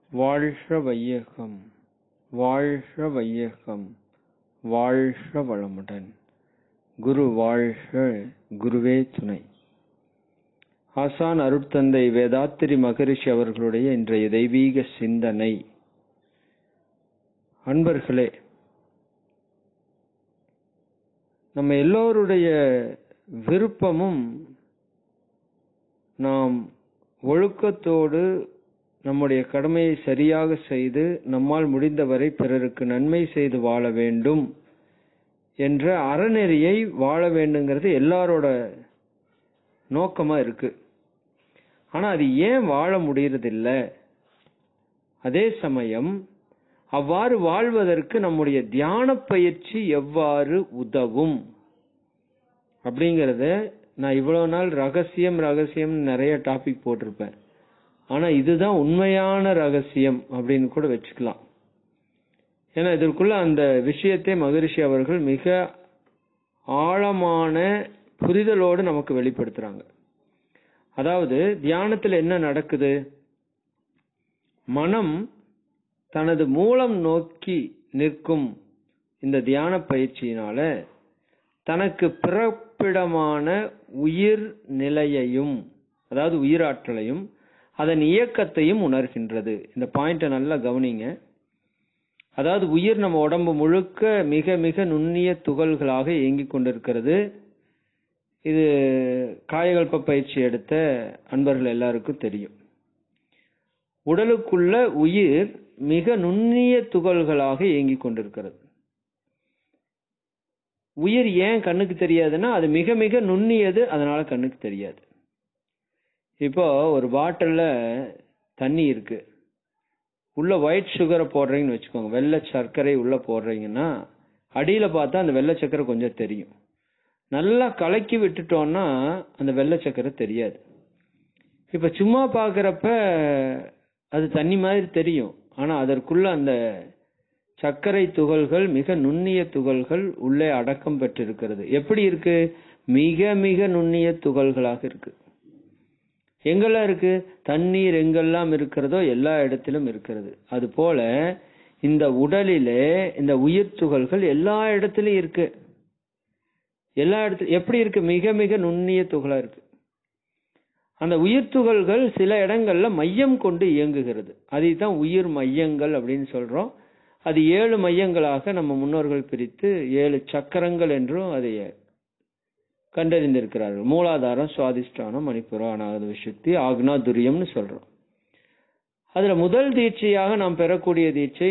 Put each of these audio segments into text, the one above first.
வாழ்க வையகம் வாழ்க வையகம் வாழ்க வளமுடன் குரு வாழ்க குருவே துணை ஆசான் அருட்தந்தை வேதாத்திரி மகரிஷி அவர்களுடைய இன்றைய தெய்வீக சிந்தனை அன்பர்களே நம்ம எல்லோருடைய விருப்பமும் நாம் ஒழுக்கத்தோடு நம்முடைய கடமையை சரியாக செய்து நம்மால் முடிந்தவரை பிறருக்கு நன்மை செய்து வாழ வேண்டும் என்ற அறநெறியை வாழ வேண்டுங்கிறது எல்லாரோட நோக்கமா இருக்கு ஆனா அது ஏன் வாழ முடியறதில்ல அதே சமயம் அவ்வாறு வாழ்வதற்கு நம்முடைய தியான பயிற்சி எவ்வாறு உதவும் அப்படிங்கறத நான் இவ்வளவு நாள் ரகசியம் ரகசியம் நிறைய டாபிக் போட்டிருப்பேன் ஆனா இதுதான் உண்மையான ரகசியம் அப்படின்னு கூட வச்சுக்கலாம் ஏன்னா இதற்குள்ள அந்த விஷயத்தை மகரிஷி அவர்கள் மிக ஆழமான புரிதலோடு நமக்கு வெளிப்படுத்துறாங்க அதாவது தியானத்துல என்ன நடக்குது மனம் தனது மூலம் நோக்கி நிற்கும் இந்த தியான பயிற்சியினால தனக்கு பிறப்பிடமான உயிர் நிலையையும் அதாவது உயிராற்றலையும் அதன் இயக்கத்தையும் உணர்கின்றது இந்த பாயிண்ட நல்லா கவனிங்க அதாவது உயிர் நம்ம உடம்பு முழுக்க மிக மிக நுண்ணிய துகள்களாக இயங்கிக் கொண்டிருக்கிறது இது காயகல்ப பயிற்சி எடுத்த அன்பர்கள் எல்லாருக்கும் தெரியும் உடலுக்குள்ள உயிர் மிக நுண்ணிய துகள்களாக இயங்கிக் கொண்டிருக்கிறது உயிர் ஏன் கண்ணுக்கு தெரியாதுன்னா அது மிக மிக நுண்ணியது அதனால கண்ணுக்கு தெரியாது இப்போ ஒரு பாட்டில்ல தண்ணி இருக்கு உள்ள ஒயிட் சுகரை போடுறீங்கன்னு வச்சுக்கோங்க வெள்ளை சர்க்கரை உள்ள போடுறீங்கன்னா அடியில பார்த்தா அந்த வெள்ளை சர்க்கரை கொஞ்சம் தெரியும் நல்லா கலக்கி விட்டுட்டோம்னா அந்த வெள்ளை சர்க்கரை தெரியாது இப்ப சும்மா பாக்குறப்ப அது தண்ணி மாதிரி தெரியும் ஆனா அதற்குள்ள அந்த சர்க்கரை துகள்கள் மிக நுண்ணிய துகள்கள் உள்ளே அடக்கம் பெற்றிருக்கிறது எப்படி இருக்கு மிக மிக நுண்ணிய துகள்களாக இருக்கு எங்கெல்லாம் இருக்கு தண்ணீர் எங்கெல்லாம் இருக்கிறதோ எல்லா இடத்திலும் இருக்கிறது அது போல இந்த உடலிலே இந்த உயிர் துகள்கள் எல்லா இடத்திலும் இருக்கு எல்லா இடத்துல எப்படி இருக்கு மிக மிக நுண்ணிய துகளா இருக்கு அந்த உயிர் துகள்கள் சில இடங்கள்ல மையம் கொண்டு இயங்குகிறது அதைத்தான் உயிர் மையங்கள் அப்படின்னு சொல்றோம் அது ஏழு மையங்களாக நம்ம முன்னோர்கள் பிரித்து ஏழு சக்கரங்கள் என்றும் அதை கண்டறிந்திருக்கிறார்கள் மூலாதாரம் சுவாதிஷ்டானம் மணிப்புரம் அனாகத விசுத்தி ஆக்னா துரியம்னு சொல்றோம் அதுல முதல் தீட்சையாக நாம் பெறக்கூடிய தீட்சை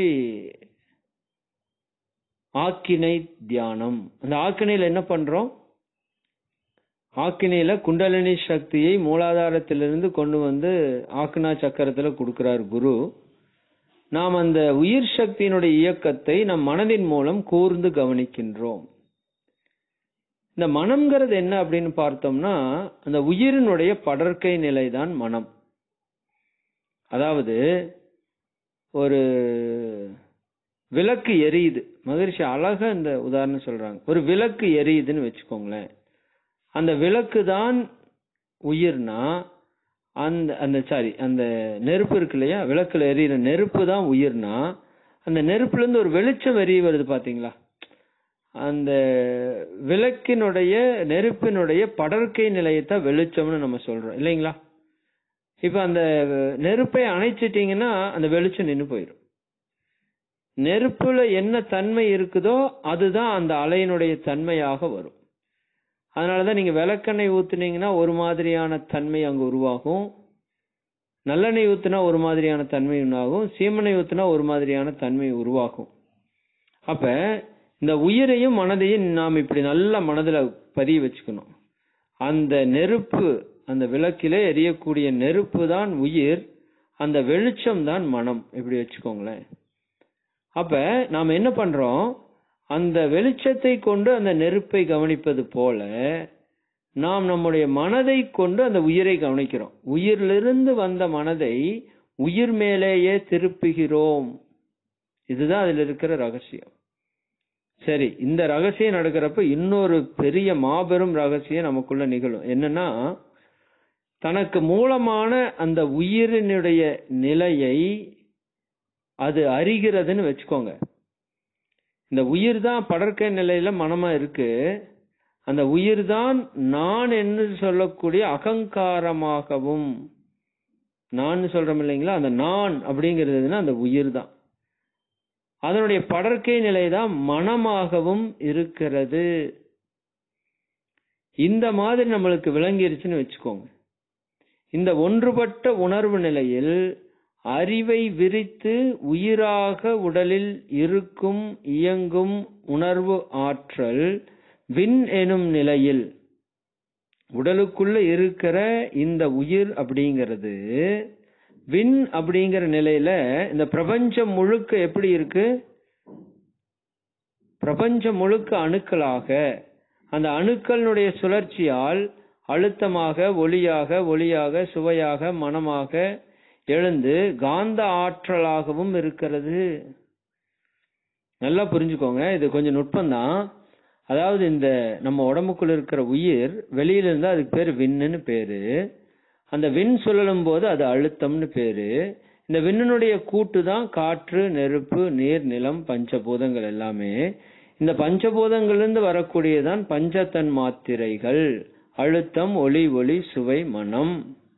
ஆக்கினை தியானம் அந்த ஆக்கினையில என்ன பண்றோம் ஆக்கினையில குண்டலினி சக்தியை மூலாதாரத்திலிருந்து கொண்டு வந்து ஆக்னா சக்கரத்துல கொடுக்கிறார் குரு நாம் அந்த உயிர் சக்தியினுடைய இயக்கத்தை நம் மனதின் மூலம் கூர்ந்து கவனிக்கின்றோம் இந்த மனம்ங்கிறது என்ன அப்படின்னு பார்த்தோம்னா அந்த உயிரினுடைய படற்கை நிலைதான் மனம் அதாவது ஒரு விளக்கு எரியுது மகிழ்ச்சி அழகா இந்த உதாரணம் சொல்றாங்க ஒரு விளக்கு எரியுதுன்னு வச்சுக்கோங்களேன் அந்த விளக்கு தான் உயிர்னா அந்த அந்த சாரி அந்த நெருப்பு இருக்கு இல்லையா விளக்குல எரியிற நெருப்பு தான் உயிர்னா அந்த நெருப்புல இருந்து ஒரு வெளிச்சம் எரிய வருது பாத்தீங்களா அந்த விளக்கினுடைய நெருப்பினுடைய படற்கை நிலையத்தான் வெளிச்சம்னு நம்ம சொல்றோம் இல்லைங்களா இப்ப அந்த நெருப்பை அணைச்சிட்டீங்கன்னா அந்த வெளிச்சம் நின்று போயிடும் நெருப்புல என்ன தன்மை இருக்குதோ அதுதான் அந்த அலையினுடைய தன்மையாக வரும் அதனாலதான் நீங்க விளக்கெண்ணெய் ஊத்துனீங்கன்னா ஒரு மாதிரியான தன்மை அங்க உருவாகும் நல்லெண்ணெய் ஊத்துனா ஒரு மாதிரியான தன்மை உண்டாகும் சீமெண்ணெய் ஊத்துனா ஒரு மாதிரியான தன்மை உருவாகும் அப்ப இந்த உயிரையும் மனதையும் நாம் இப்படி நல்ல மனதுல பதிய வச்சுக்கணும் அந்த நெருப்பு அந்த விளக்கிலே எரியக்கூடிய நெருப்பு தான் உயிர் அந்த வெளிச்சம் தான் மனம் இப்படி வச்சுக்கோங்களேன் அப்ப நாம என்ன பண்றோம் அந்த வெளிச்சத்தை கொண்டு அந்த நெருப்பை கவனிப்பது போல நாம் நம்முடைய மனதை கொண்டு அந்த உயிரை கவனிக்கிறோம் உயிரிலிருந்து வந்த மனதை உயிர் மேலேயே திருப்புகிறோம் இதுதான் அதுல இருக்கிற ரகசியம் சரி இந்த ரகசியம் நடக்கிறப்ப இன்னொரு பெரிய மாபெரும் ரகசியம் நமக்குள்ள நிகழும் என்னன்னா தனக்கு மூலமான அந்த உயிரினுடைய நிலையை அது அறிகிறதுன்னு வச்சுக்கோங்க இந்த உயிர் தான் படர்க்கை நிலையில மனமா இருக்கு அந்த உயிர் தான் நான் என்று சொல்லக்கூடிய அகங்காரமாகவும் நான் சொல்றோம் இல்லைங்களா அந்த நான் அப்படிங்கிறதுனா அந்த உயிர் தான் அதனுடைய படர்க்கை நிலை தான் மனமாகவும் இருக்கிறது இந்த மாதிரி நம்மளுக்கு விளங்கிருச்சுன்னு வச்சுக்கோங்க இந்த ஒன்றுபட்ட உணர்வு நிலையில் அறிவை விரித்து உயிராக உடலில் இருக்கும் இயங்கும் உணர்வு ஆற்றல் விண் எனும் நிலையில் உடலுக்குள்ள இருக்கிற இந்த உயிர் அப்படிங்கிறது விண் அப்படிங்கிற நிலையில இந்த பிரபஞ்சம் முழுக்க எப்படி இருக்கு பிரபஞ்சம் முழுக்க அணுக்களாக அந்த அணுக்களினுடைய சுழற்சியால் அழுத்தமாக ஒளியாக ஒளியாக சுவையாக மனமாக எழுந்து காந்த ஆற்றலாகவும் இருக்கிறது நல்லா புரிஞ்சுக்கோங்க இது கொஞ்சம் நுட்பம்தான் அதாவது இந்த நம்ம உடம்புக்குள்ள இருக்கிற உயிர் வெளியில இருந்தா அதுக்கு பேரு விண்ணுன்னு பேரு அந்த விண் சுழலும் போது அது அழுத்தம்னு பேரு இந்த விண்ணினுடைய கூட்டு தான் காற்று நெருப்பு நீர் நிலம் பஞ்சபூதங்கள் எல்லாமே இந்த பஞ்சபூதங்களிலிருந்து வரக்கூடியதான் பஞ்சத்தன் மாத்திரைகள் அழுத்தம் ஒளி ஒளி சுவை மனம்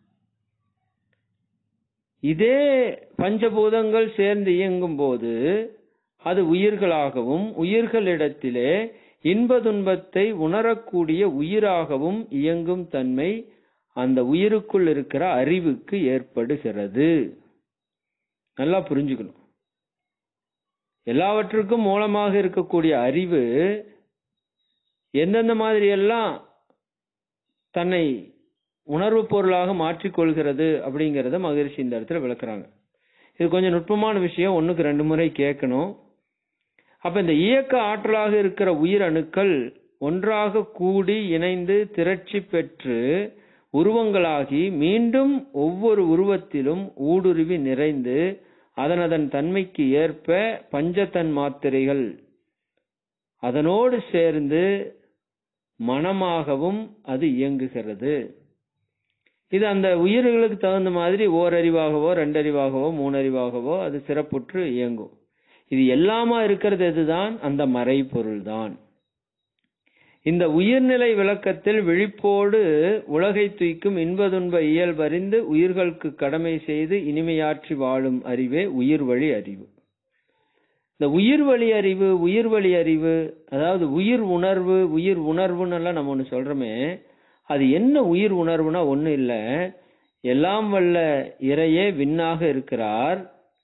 இதே பஞ்சபூதங்கள் சேர்ந்து இயங்கும் போது அது உயிர்களாகவும் உயிர்களிடத்திலே இன்ப துன்பத்தை உணரக்கூடிய உயிராகவும் இயங்கும் தன்மை அந்த உயிருக்குள் இருக்கிற அறிவுக்கு ஏற்படுகிறது நல்லா புரிஞ்சுக்கணும் எல்லாவற்றுக்கும் மூலமாக இருக்கக்கூடிய அறிவு எந்தெந்த மாதிரி எல்லாம் தன்னை உணர்வு பொருளாக மாற்றிக்கொள்கிறது அப்படிங்கறத மகரிஷி இந்த இடத்துல விளக்குறாங்க இது கொஞ்சம் நுட்பமான விஷயம் ஒண்ணுக்கு ரெண்டு முறை கேட்கணும் அப்ப இந்த இயக்க ஆற்றலாக இருக்கிற உயிர் அணுக்கள் ஒன்றாக கூடி இணைந்து திரட்சி பெற்று உருவங்களாகி மீண்டும் ஒவ்வொரு உருவத்திலும் ஊடுருவி நிறைந்து அதன் அதன் தன்மைக்கு ஏற்ப பஞ்சத்தன் மாத்திரைகள் அதனோடு சேர்ந்து மனமாகவும் அது இயங்குகிறது இது அந்த உயிர்களுக்கு தகுந்த மாதிரி ஓரறிவாகவோ ரெண்டறிவாகவோ மூணறிவாகவோ அது சிறப்புற்று இயங்கும் இது எல்லாமா இருக்கிறது எதுதான் அந்த மறைபொருள் தான் இந்த உயிர்நிலை விளக்கத்தில் விழிப்போடு உலகை தூய்க்கும் இன்பதுன்ப இயல்பறிந்து உயிர்களுக்கு கடமை செய்து இனிமையாற்றி வாழும் அறிவே உயிர் வழி அறிவு இந்த உயிர் வழி அறிவு உயிர் வழி அறிவு அதாவது உயிர் உணர்வு உயிர் உணர்வுன்னு எல்லாம் நம்ம ஒண்ணு சொல்றோமே அது என்ன உயிர் உணர்வுனா ஒண்ணு இல்ல எல்லாம் வல்ல இறையே விண்ணாக இருக்கிறார்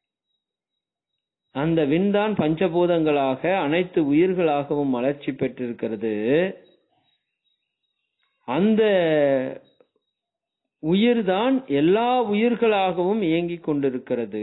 அந்த விண்தான் பஞ்சபூதங்களாக அனைத்து உயிர்களாகவும் வளர்ச்சி பெற்றிருக்கிறது அந்த உயிர்தான் எல்லா உயிர்களாகவும் இயங்கிக் கொண்டிருக்கிறது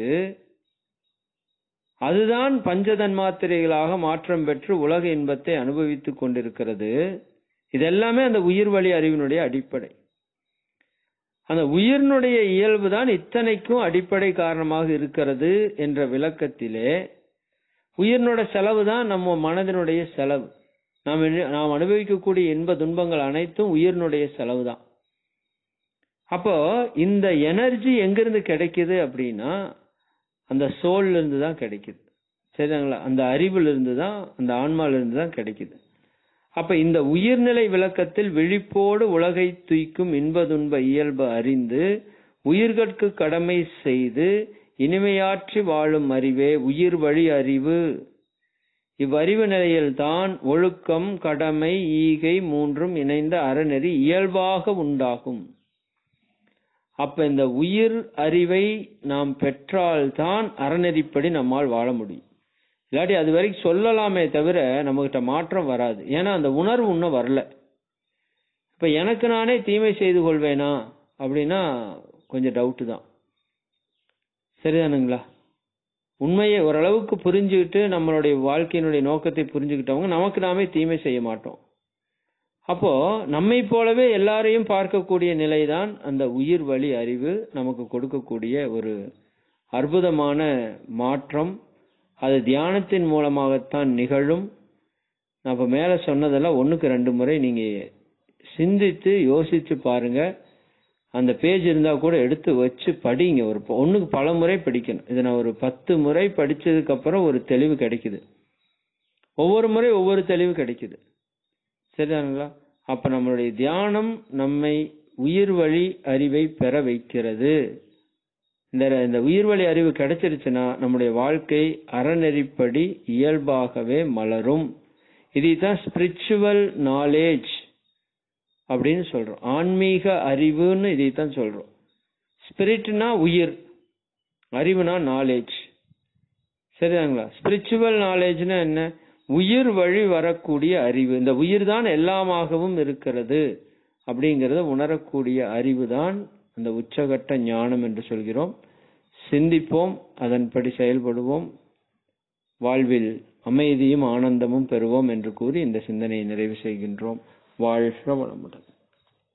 அதுதான் பஞ்சதன்மாத்திரைகளாக மாற்றம் பெற்று உலக இன்பத்தை அனுபவித்துக் கொண்டிருக்கிறது இதெல்லாமே அந்த உயிர் வழி அறிவினுடைய அடிப்படை அந்த உயிரினுடைய இயல்பு தான் இத்தனைக்கும் அடிப்படை காரணமாக இருக்கிறது என்ற விளக்கத்திலே உயிரினோட செலவு தான் நம்ம மனதினுடைய செலவு நாம் என்ன- நாம் அனுபவிக்கக்கூடிய இன்ப துன்பங்கள் அனைத்தும் உயிரினுடைய செலவு தான் அப்போ இந்த எனர்ஜி எங்கிருந்து கிடைக்குது அப்படின்னா அந்த சோல்ல இருந்து தான் கிடைக்குது சரிங்களா அந்த அறிவுல இருந்து தான் அந்த ஆன்மால இருந்து தான் கிடைக்குது அப்ப இந்த உயிர்நிலை விளக்கத்தில் விழிப்போடு உலகை துய்க்கும் இன்ப துன்ப இயல்பு அறிந்து உயிர்கட்கு கடமை செய்து இனிமையாற்றி வாழும் அறிவே உயிர் வழி அறிவு இவ்வறிவு நிலையில்தான் ஒழுக்கம் கடமை ஈகை மூன்றும் இணைந்த அறநெறி இயல்பாக உண்டாகும் அப்ப இந்த உயிர் அறிவை நாம் பெற்றால்தான் அறநெறிப்படி நம்மால் வாழ முடியும் இல்லாட்டி அது வரைக்கும் சொல்லலாமே தவிர நம்மகிட்ட மாற்றம் வராது ஏன்னா அந்த உணர்வு இன்னும் வரல இப்ப எனக்கு நானே தீமை செய்து கொள்வேனா அப்படின்னா கொஞ்சம் டவுட்டு தான் சரிதானுங்களா உண்மையை ஓரளவுக்கு புரிஞ்சுக்கிட்டு நம்மளுடைய வாழ்க்கையினுடைய நோக்கத்தை புரிஞ்சுக்கிட்டவங்க நமக்கு நாமே தீமை செய்ய மாட்டோம் அப்போ நம்மை போலவே எல்லாரையும் பார்க்கக்கூடிய நிலைதான் அந்த உயிர் வழி அறிவு நமக்கு கொடுக்கக்கூடிய ஒரு அற்புதமான மாற்றம் அது தியானத்தின் மூலமாகத்தான் நிகழும் நான் இப்ப மேல சொன்னதெல்லாம் ஒண்ணுக்கு ரெண்டு முறை நீங்க சிந்தித்து யோசிச்சு பாருங்க அந்த பேஜ் இருந்தா கூட எடுத்து வச்சு படிங்க ஒரு ப- ஒண்ணுக்கு பல முறை படிக்கணும் இது நான் ஒரு பத்து முறை படிச்சதுக்கு அப்புறம் ஒரு தெளிவு கிடைக்குது ஒவ்வொரு முறை ஒவ்வொரு தெளிவு கிடைக்குது சரிதானுங்களா அப்ப நம்மளுடைய தியானம் நம்மை உயிர் வழி அறிவை பெற வைக்கிறது இந்த இந்த உயிர் வழி அறிவு கிடைச்சிருச்சுன்னா நம்முடைய வாழ்க்கை அறநெறிப்படி இயல்பாகவே மலரும் இதைத்தான் ஸ்பிரிச்சுவல் நாலேஜ் அப்படின்னு சொல்றோம் ஆன்மீக அறிவுன்னு இதைத்தான் சொல்றோம் ஸ்பிரிட்னா உயிர் அறிவுனா நாலேஜ் சரிதாங்களா ஸ்பிரிச்சுவல் நாலேஜ்னா என்ன உயிர் வழி வரக்கூடிய அறிவு இந்த உயிர் தான் எல்லாமாகவும் இருக்கிறது அப்படிங்கறத உணரக்கூடிய அறிவு தான் அந்த உச்சகட்ட ஞானம் என்று சொல்கிறோம் சிந்திப்போம் அதன்படி செயல்படுவோம் வாழ்வில் அமைதியும் ஆனந்தமும் பெறுவோம் என்று கூறி இந்த சிந்தனையை நிறைவு செய்கின்றோம் வாழ்க வளமுடன்